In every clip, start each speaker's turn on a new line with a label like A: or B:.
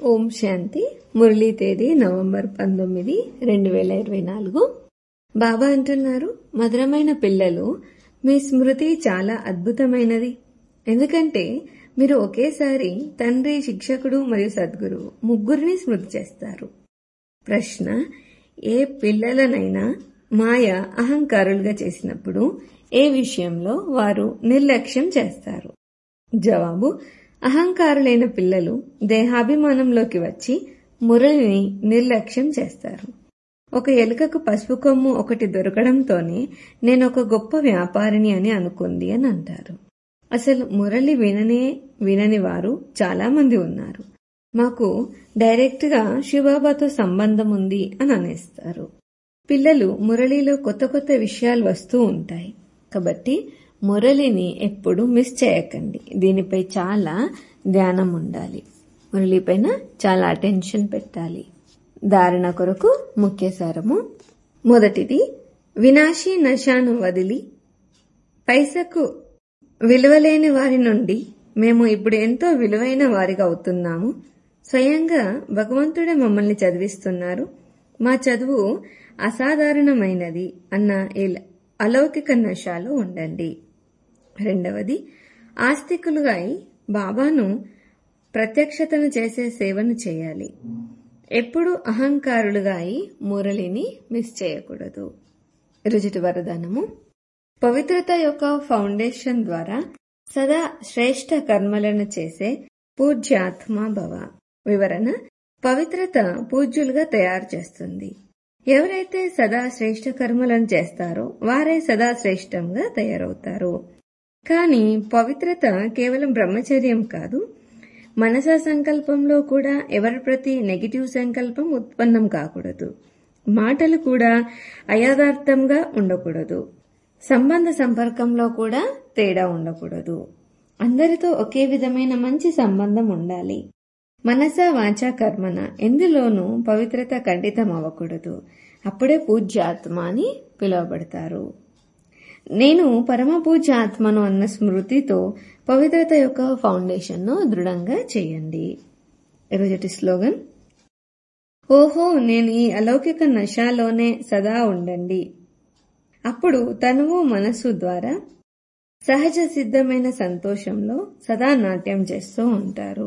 A: ఓం శాంతి మురళీ తేదీ నవంబర్ పంతొమ్మిది రెండు వేల ఇరవై నాలుగు బాబా అంటున్నారు మధురమైన పిల్లలు మీ స్మృతి చాలా అద్భుతమైనది ఎందుకంటే మీరు ఒకేసారి తండ్రి శిక్షకుడు మరియు సద్గురు ముగ్గురిని స్మృతి చేస్తారు ప్రశ్న ఏ పిల్లలనైనా మాయ అహంకారులుగా చేసినప్పుడు ఏ విషయంలో వారు నిర్లక్ష్యం చేస్తారు జవాబు అహంకారులైన పిల్లలు దేహాభిమానంలోకి వచ్చి మురళిని నిర్లక్ష్యం చేస్తారు ఒక ఎలుకకు పసుపు కొమ్ము ఒకటి దొరకడంతోనే నేను ఒక గొప్ప వ్యాపారిని అని అనుకుంది అని అంటారు అసలు మురళి విననే వినని వారు చాలా మంది ఉన్నారు మాకు డైరెక్ట్ గా శివబాబాతో సంబంధం ఉంది అని అనేస్తారు పిల్లలు మురళిలో కొత్త కొత్త విషయాలు వస్తూ ఉంటాయి కాబట్టి మురళిని ఎప్పుడు మిస్ చేయకండి దీనిపై చాలా ధ్యానం ఉండాలి మురళి పైన చాలా అటెన్షన్ పెట్టాలి ధారణ కొరకు ముఖ్య సారము మొదటిది వినాశీ నశాను వదిలి పైసకు విలువలేని వారి నుండి మేము ఇప్పుడు ఎంతో విలువైన వారిగా అవుతున్నాము స్వయంగా భగవంతుడే మమ్మల్ని చదివిస్తున్నారు మా చదువు అసాధారణమైనది అన్న ఈ అలౌకిక నశాలో ఉండండి రెండవది ఆస్తికులుగా అయి బాబాను ప్రత్యక్షతను చేసే సేవను చేయాలి ఎప్పుడు అహంకారులుగా అయి మురళిని మిస్ చేయకూడదు రుజుటి వరదానము పవిత్రత యొక్క ఫౌండేషన్ ద్వారా సదా శ్రేష్ట కర్మలను చేసే పూజ్యాత్మ భవ వివరణ పవిత్రత పూజ్యులుగా తయారు చేస్తుంది ఎవరైతే సదా శ్రేష్ట కర్మలను చేస్తారో వారే సదా శ్రేష్టంగా తయారవుతారు కానీ పవిత్రత కేవలం బ్రహ్మచర్యం కాదు మనస సంకల్పంలో కూడా ఎవరి ప్రతి నెగిటివ్ సంకల్పం ఉత్పన్నం కాకూడదు మాటలు కూడా అయాథార్థంగా ఉండకూడదు సంబంధ సంపర్కంలో కూడా తేడా ఉండకూడదు అందరితో ఒకే విధమైన మంచి సంబంధం ఉండాలి మనస వాచ కర్మన ఎందులోనూ పవిత్రత ఖండితం అవ్వకూడదు అప్పుడే పూజ్యాత్మ అని పిలువబడతారు నేను పరమ పూజ్య ఆత్మను అన్న స్మృతితో పవిత్రత యొక్క ఫౌండేషన్ను దృఢంగా చేయండి ఈరోజటి స్లోగన్ ఓహో నేను ఈ అలౌకిక నశాలోనే సదా ఉండండి అప్పుడు తనువు మనసు ద్వారా సహజ సిద్ధమైన సంతోషంలో సదా నాట్యం చేస్తూ ఉంటారు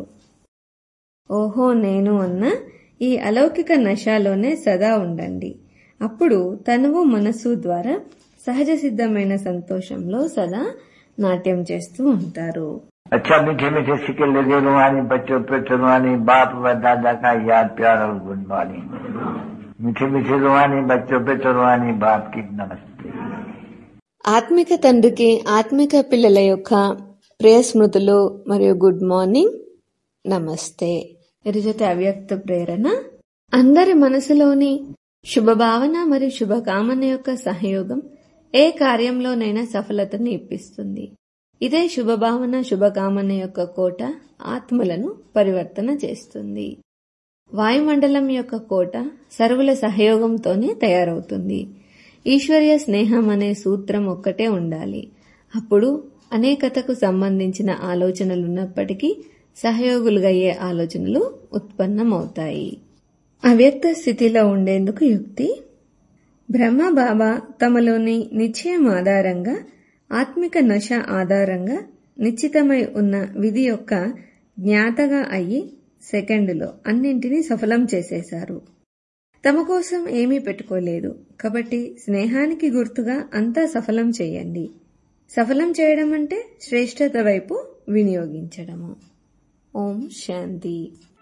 A: ఓహో నేను అన్న ఈ అలౌకిక నశాలోనే సదా ఉండండి అప్పుడు తనువు మనసు ద్వారా సహజ సిద్ధమైన సంతోషంలో సదా నాట్యం చేస్తూ ఉంటారు
B: अच्छा मीठे मीठे सिक्के लगे रुहानी बच्चों पे रुहानी बाप व दादा का याद प्यार और गुड मॉर्निंग मीठे मीठे रुहानी बच्चों पे रुहानी बाप की नमस्ते
A: ఆత్మిక తండ్రికి ఆత్మిక పిల్లల యొక్క ప్రేయ స్మృతులు మరియు గుడ్ మార్నింగ్ నమస్తే ఇరుజటి అవ్యక్త ప్రేరణ అందరి మనసులోని శుభభావన మరియు శుభకామన యొక్క సహయోగం ఏ కార్యంలోనైనా సఫలతను ఇప్పిస్తుంది ఇదే శుభభావన శుభకామన యొక్క కోట ఆత్మలను పరివర్తన చేస్తుంది వాయుమండలం యొక్క కోట సర్వుల సహయోగంతోనే తయారవుతుంది ఈశ్వర్య స్నేహం అనే సూత్రం ఒక్కటే ఉండాలి అప్పుడు అనేకతకు సంబంధించిన ఆలోచనలున్నప్పటికీ సహయోగులుగయ్యే ఆలోచనలు ఉత్పన్నమవుతాయి అవ్యక్త స్థితిలో ఉండేందుకు యుక్తి బ్రహ్మ బాబా తమలోని నిశ్చయం ఆధారంగా ఆత్మిక నశ ఆధారంగా నిశ్చితమై ఉన్న విధి యొక్క జ్ఞాతగా అయ్యి సెకండులో అన్నింటినీ సఫలం చేసేశారు తమ కోసం ఏమీ పెట్టుకోలేదు కాబట్టి స్నేహానికి గుర్తుగా అంతా సఫలం చేయండి సఫలం చేయడం అంటే శ్రేష్టత వైపు వినియోగించడము ఓం శాంతి